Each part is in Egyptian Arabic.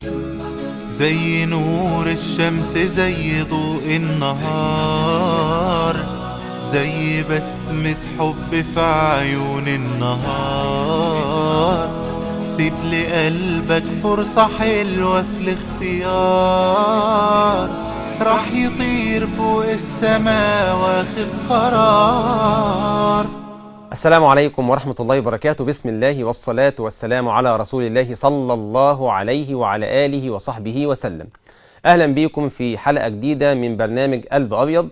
زي نور الشمس زي ضوء النهار زي بسمة حب في عيون النهار سيب لقلبك فرصة حلوة في الاختيار راح يطير فوق السماء واخد قرار السلام عليكم ورحمة الله وبركاته بسم الله والصلاة والسلام على رسول الله صلى الله عليه وعلى آله وصحبه وسلم أهلا بكم في حلقة جديدة من برنامج قلب أبيض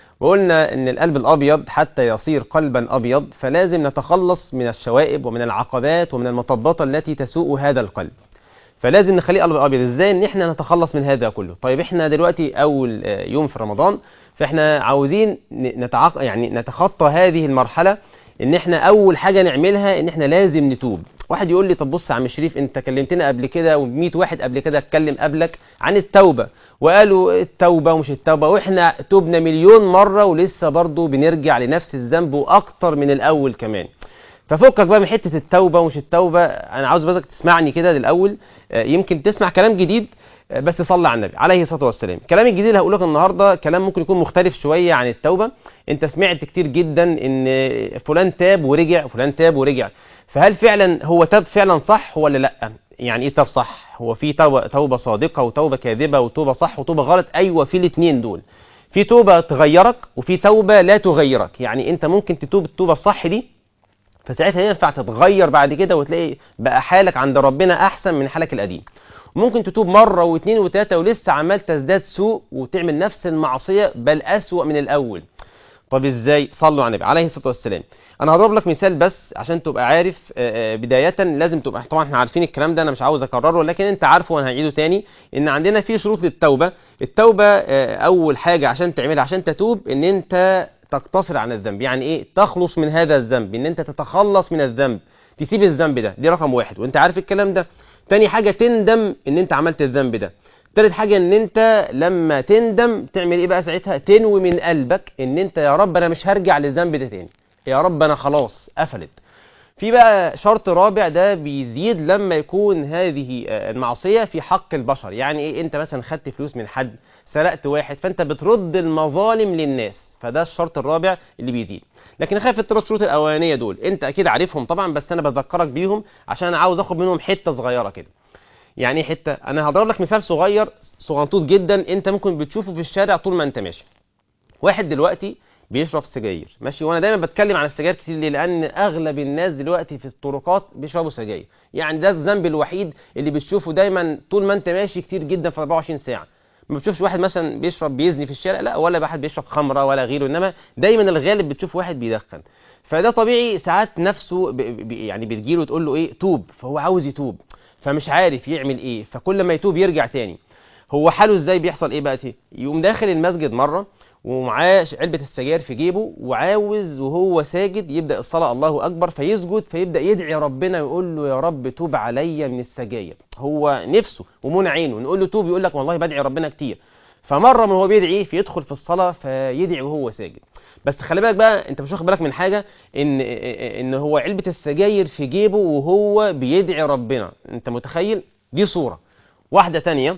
وقلنا أن القلب الأبيض حتى يصير قلبا أبيض فلازم نتخلص من الشوائب ومن العقبات ومن المطبات التي تسوء هذا القلب فلازم نخليه قلب أبيض إزاي أن احنا نتخلص من هذا كله طيب احنا دلوقتي أول يوم في رمضان فاحنا عاوزين نتعق... يعني نتخطى هذه المرحلة ان احنا اول حاجه نعملها ان احنا لازم نتوب واحد يقول لي طب بص يا عم شريف انت كلمتنا قبل كده و100 واحد قبل كده اتكلم قبلك عن التوبه وقالوا التوبه ومش التوبه واحنا تبنا مليون مره ولسه برضه بنرجع لنفس الذنب واكتر من الاول كمان ففكك بقى من حته التوبه ومش التوبه انا عاوز بس تسمعني كده الاول يمكن تسمع كلام جديد بس صلى على النبي عليه الصلاه والسلام الكلام الجديد اللي هقوله لك النهارده كلام ممكن يكون مختلف شويه عن التوبه انت سمعت كتير جدا ان فلان تاب ورجع وفلان تاب ورجع فهل فعلا هو تاب فعلا صح ولا لا يعني ايه تاب صح هو في توبه توبه صادقه وتوبه كاذبه وتوبه صح وتوبه غلط ايوه في الاثنين دول في توبه تغيرك وفي توبه لا تغيرك يعني انت ممكن تتوب التوبه الصح دي فساعتها ينفع تتغير بعد كده وتلاقي بقى حالك عند ربنا احسن من حالك القديم ممكن تتوب مرة واثنين وثلاثة ولسه عمال تزداد سوء وتعمل نفس المعصية بل أسوأ من الأول طب ازاي صلوا على النبي عليه الصلاة والسلام انا هضرب لك مثال بس عشان تبقى عارف بداية لازم تبقى طبعا احنا عارفين الكلام ده انا مش عاوز اكرره لكن انت عارفه وانا هعيده تاني ان عندنا في شروط للتوبة التوبة اول حاجة عشان تعملها عشان تتوب ان انت تقتصر عن الذنب يعني ايه تخلص من هذا الذنب ان انت تتخلص من الذنب تسيب الذنب ده دي رقم واحد وانت عارف الكلام ده تاني حاجة تندم ان انت عملت الذنب ده تالت حاجة ان انت لما تندم تعمل ايه بقى ساعتها تنوي من قلبك ان انت يا رب انا مش هرجع للذنب ده تاني يا رب انا خلاص قفلت في بقى شرط رابع ده بيزيد لما يكون هذه المعصية في حق البشر يعني ايه انت مثلا خدت فلوس من حد سرقت واحد فانت بترد المظالم للناس فده الشرط الرابع اللي بيزيد لكن خايف الثلاث شروط الاولانيه دول انت اكيد عارفهم طبعا بس انا بذكرك بيهم عشان انا عاوز اخد منهم حته صغيره كده يعني ايه حته انا هضرب لك مثال صغير صغنطوط جدا انت ممكن بتشوفه في الشارع طول ما انت ماشي واحد دلوقتي بيشرب سجاير ماشي وانا دايما بتكلم عن السجاير كتير ليه لان اغلب الناس دلوقتي في الطرقات بيشربوا سجاير يعني ده الذنب الوحيد اللي بتشوفه دايما طول ما انت ماشي كتير جدا في 24 ساعه ما بتشوفش واحد مثلا بيشرب بيزني في الشارع لا ولا واحد بيشرب خمره ولا غيره انما دايما الغالب بتشوف واحد بيدخن فده طبيعي ساعات نفسه بي يعني بتجيله تقول له ايه توب فهو عاوز يتوب فمش عارف يعمل ايه فكل ما يتوب يرجع تاني هو حاله ازاي بيحصل ايه بقى تي؟ يقوم داخل المسجد مره ومعاه علبه السجاير في جيبه وعاوز وهو ساجد يبدا الصلاه الله اكبر فيسجد فيبدا يدعي ربنا ويقول له يا رب توب عليا من السجاير هو نفسه ومنع عينه نقول له توب يقول لك والله بدعي ربنا كتير فمره ما هو بيدعي فيدخل في الصلاه فيدعي وهو ساجد بس خلي بالك بقى انت مش واخد بالك من حاجه ان ان هو علبه السجاير في جيبه وهو بيدعي ربنا انت متخيل دي صوره واحده تانية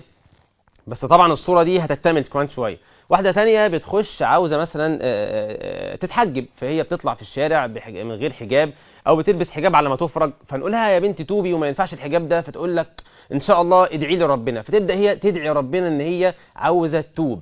بس طبعا الصوره دي هتكتمل كمان شويه واحده تانية بتخش عاوزه مثلا تتحجب فهي بتطلع في الشارع من غير حجاب او بتلبس حجاب على ما تفرج فنقولها يا بنتي توبي وما ينفعش الحجاب ده فتقول لك ان شاء الله ادعي لي ربنا فتبدا هي تدعي ربنا ان هي عاوزه تتوب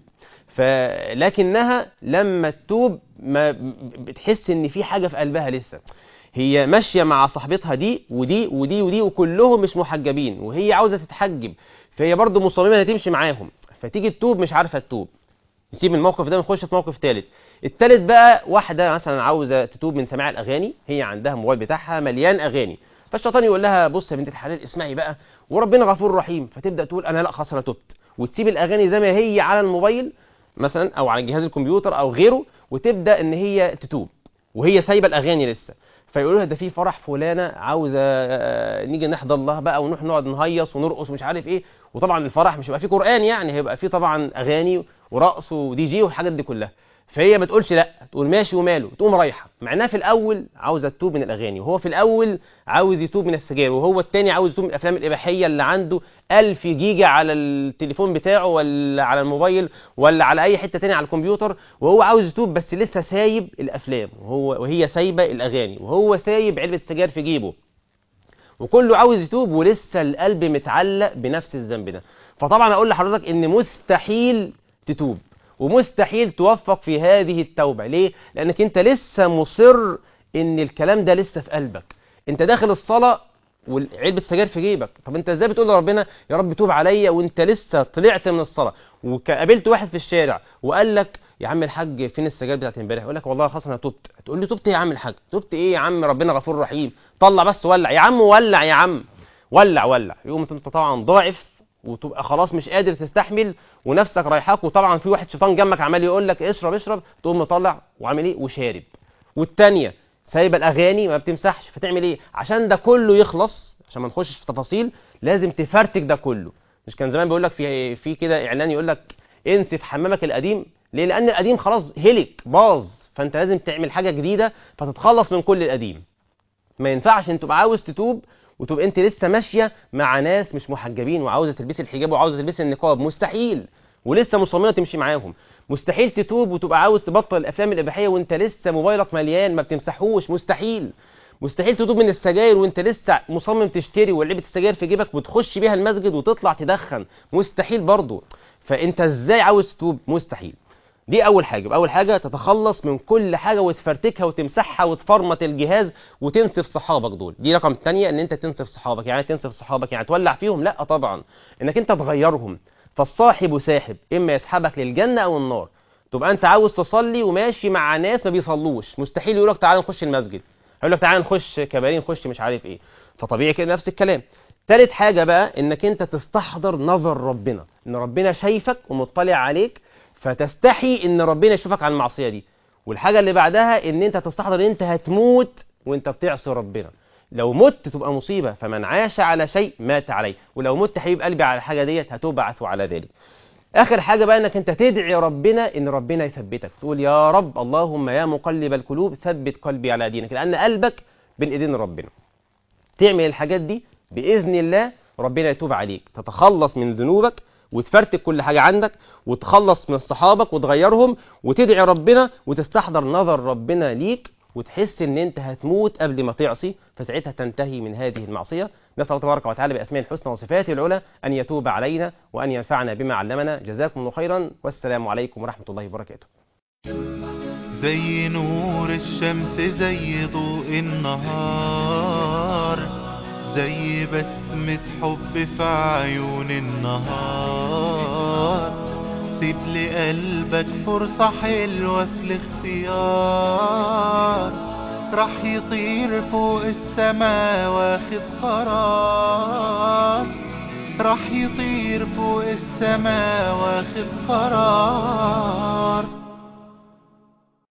فلكنها لما تتوب ما بتحس ان في حاجه في قلبها لسه هي ماشيه مع صاحبتها دي ودي ودي ودي وكلهم مش محجبين وهي عاوزه تتحجب فهي برضه مصممه انها تمشي معاهم فتيجي تتوب مش عارفه تتوب نسيب الموقف ده ونخش في موقف ثالث الثالث بقى واحده مثلا عاوزه تتوب من سماع الاغاني هي عندها الموبايل بتاعها مليان اغاني فالشيطان يقول لها بص يا بنت الحلال اسمعي بقى وربنا غفور رحيم فتبدا تقول انا لا خلاص انا تبت وتسيب الاغاني زي ما هي على الموبايل مثلا او على جهاز الكمبيوتر او غيره وتبدا ان هي تتوب وهي سايبه الاغاني لسه فيقولوا لها ده في فرح فلانه عاوزه نيجي نحضر لها بقى ونروح نقعد نهيص ونرقص ومش عارف ايه وطبعا الفرح مش هيبقى فيه قران يعني هيبقى فيه طبعا اغاني ورقص ودي جي والحاجات دي كلها فهي ما تقولش لا تقول ماشي وماله تقوم رايحه مع انها في الاول عاوزه تتوب من الاغاني وهو في الاول عاوز يتوب من السجاير وهو التاني عاوز يتوب من الافلام الاباحيه اللي عنده 1000 جيجا على التليفون بتاعه ولا على الموبايل ولا على اي حته تاني على الكمبيوتر وهو عاوز يتوب بس لسه سايب الافلام وهو وهي سايبه الاغاني وهو سايب علبه السجاير في جيبه وكله عاوز يتوب ولسه القلب متعلق بنفس الذنب ده فطبعا اقول لحضرتك ان مستحيل تتوب ومستحيل توفق في هذه التوبة ليه؟ لأنك أنت لسه مصر إن الكلام ده لسه في قلبك أنت داخل الصلاة وعلبة السجاير في جيبك طب أنت إزاي بتقول لربنا يا رب توب عليا وأنت لسه طلعت من الصلاة وقابلت واحد في الشارع وقال لك يا عم الحاج فين السجاير بتاعت امبارح يقول لك والله خلاص انا تبت تقول لي تبت ايه يا عم الحاج تبت ايه يا عم ربنا غفور رحيم طلع بس ولع يا عم ولع يا عم ولع ولع يقوم انت طبعا ضاعف وتبقى خلاص مش قادر تستحمل ونفسك رايحاك وطبعا في واحد شيطان جنبك عمال يقول لك اشرب اشرب تقوم مطلع وعامل ايه وشارب والتانية سايبه الاغاني ما بتمسحش فتعمل ايه عشان ده كله يخلص عشان ما نخشش في تفاصيل لازم تفرتك ده كله مش كان زمان بيقول لك في في كده اعلان يقول لك انسف حمامك القديم ليه لان القديم خلاص هلك باظ فانت لازم تعمل حاجه جديده فتتخلص من كل القديم ما ينفعش انت تبقى عاوز تتوب وتبقى انت لسه ماشيه مع ناس مش محجبين وعاوزه تلبسي الحجاب وعاوزه تلبسي النقاب مستحيل ولسه مصممه تمشي معاهم مستحيل تتوب وتبقى عاوز تبطل الافلام الاباحيه وانت لسه موبايلك مليان ما بتمسحوش مستحيل مستحيل تتوب من السجاير وانت لسه مصمم تشتري وعلبه السجاير في جيبك وتخش بيها المسجد وتطلع تدخن مستحيل برضه فانت ازاي عاوز تتوب مستحيل دي اول حاجه يبقى اول حاجه تتخلص من كل حاجه وتفرتكها وتمسحها وتفرمط الجهاز وتنسف صحابك دول دي رقم ثانيه ان انت تنسف صحابك يعني تنسف صحابك يعني تولع فيهم لا طبعا انك انت تغيرهم فالصاحب ساحب اما يسحبك للجنه او النار تبقى انت عاوز تصلي وماشي مع ناس ما بيصلوش مستحيل يقول لك تعالى نخش المسجد هيقول لك تعالى نخش كبارين نخش مش عارف ايه فطبيعي كده نفس الكلام تالت حاجه بقى انك انت تستحضر نظر ربنا ان ربنا شايفك ومطلع عليك فتستحي ان ربنا يشوفك على المعصيه دي والحاجه اللي بعدها ان انت تستحضر ان انت هتموت وانت بتعصي ربنا لو مت تبقى مصيبه فمن عاش على شيء مات عليه ولو مت حبيب قلبي على الحاجه ديت هتبعث على ذلك اخر حاجه بقى انك انت تدعي ربنا ان ربنا يثبتك تقول يا رب اللهم يا مقلب القلوب ثبت قلبي على دينك لان قلبك بين ايدين ربنا تعمل الحاجات دي باذن الله ربنا يتوب عليك تتخلص من ذنوبك وتفرتك كل حاجة عندك وتخلص من صحابك وتغيرهم وتدعي ربنا وتستحضر نظر ربنا ليك وتحس ان انت هتموت قبل ما تعصي فساعتها تنتهي من هذه المعصية نسأل الله تبارك وتعالى بأسماء الحسنى وصفاته العلى أن يتوب علينا وأن ينفعنا بما علمنا جزاكم الله خيرا والسلام عليكم ورحمة الله وبركاته زي نور الشمس زي ضوء النهار زي بسمة حب في عيون النهار سيب لقلبك فرصة حلوة في الاختيار راح يطير فوق السما واخد قرار راح يطير فوق السما واخد قرار